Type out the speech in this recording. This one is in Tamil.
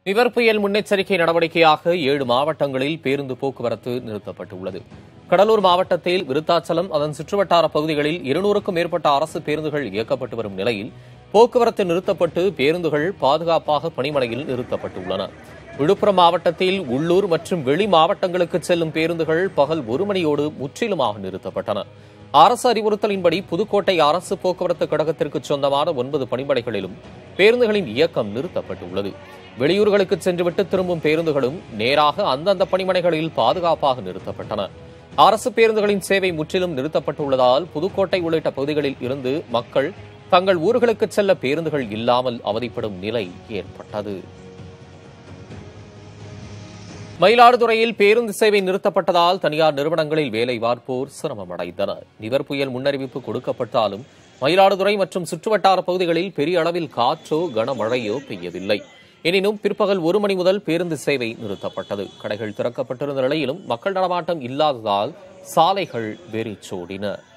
நிவர் புயல் முன்னெச்சரிக்கை நடவடிக்கையாக ஏழு மாவட்டங்களில் பேருந்து போக்குவரத்து நிறுத்தப்பட்டுள்ளது கடலூர் மாவட்டத்தில் விருத்தாச்சலம் அதன் சுற்றுவட்டார பகுதிகளில் இருநூறுக்கும் மேற்பட்ட அரசு பேருந்துகள் இயக்கப்பட்டு வரும் நிலையில் போக்குவரத்து நிறுத்தப்பட்டு பேருந்துகள் பாதுகாப்பாக பணிமனையில் நிறுத்தப்பட்டுள்ளன விழுப்புரம் மாவட்டத்தில் உள்ளூர் மற்றும் வெளி மாவட்டங்களுக்கு செல்லும் பேருந்துகள் பகல் ஒரு மணியோடு முற்றிலுமாக நிறுத்தப்பட்டன அரசு அறிவுறுத்தலின்படி புதுக்கோட்டை அரசு போக்குவரத்து கழகத்திற்கு சொந்தமான ஒன்பது பணிமனைகளிலும் பேருந்துகளின் இயக்கம் நிறுத்தப்பட்டுள்ளது வெளியூர்களுக்கு சென்றுவிட்டு திரும்பும் பேருந்துகளும் நேராக அந்தந்த பணிமனைகளில் பாதுகாப்பாக நிறுத்தப்பட்டன அரசு பேருந்துகளின் சேவை முற்றிலும் நிறுத்தப்பட்டுள்ளதால் புதுக்கோட்டை உள்ளிட்ட பகுதிகளில் இருந்து மக்கள் தங்கள் ஊர்களுக்கு செல்ல பேருந்துகள் இல்லாமல் அவதிப்படும் நிலை ஏற்பட்டது மயிலாடுதுறையில் பேருந்து சேவை நிறுத்தப்பட்டதால் தனியார் நிறுவனங்களில் வேலை பார்ப்போர் சிரமமடைந்தனர் நிவர் புயல் முன்னறிவிப்பு கொடுக்கப்பட்டாலும் மயிலாடுதுறை மற்றும் சுற்றுவட்டார பகுதிகளில் பெரிய அளவில் காற்றோ கனமழையோ பெய்யவில்லை எனினும் பிற்பகல் ஒரு மணி முதல் பேருந்து சேவை நிறுத்தப்பட்டது கடைகள் திறக்கப்பட்டிருந்த நிலையிலும் மக்கள் நடமாட்டம் இல்லாததால் சாலைகள் வெறிச்சோடின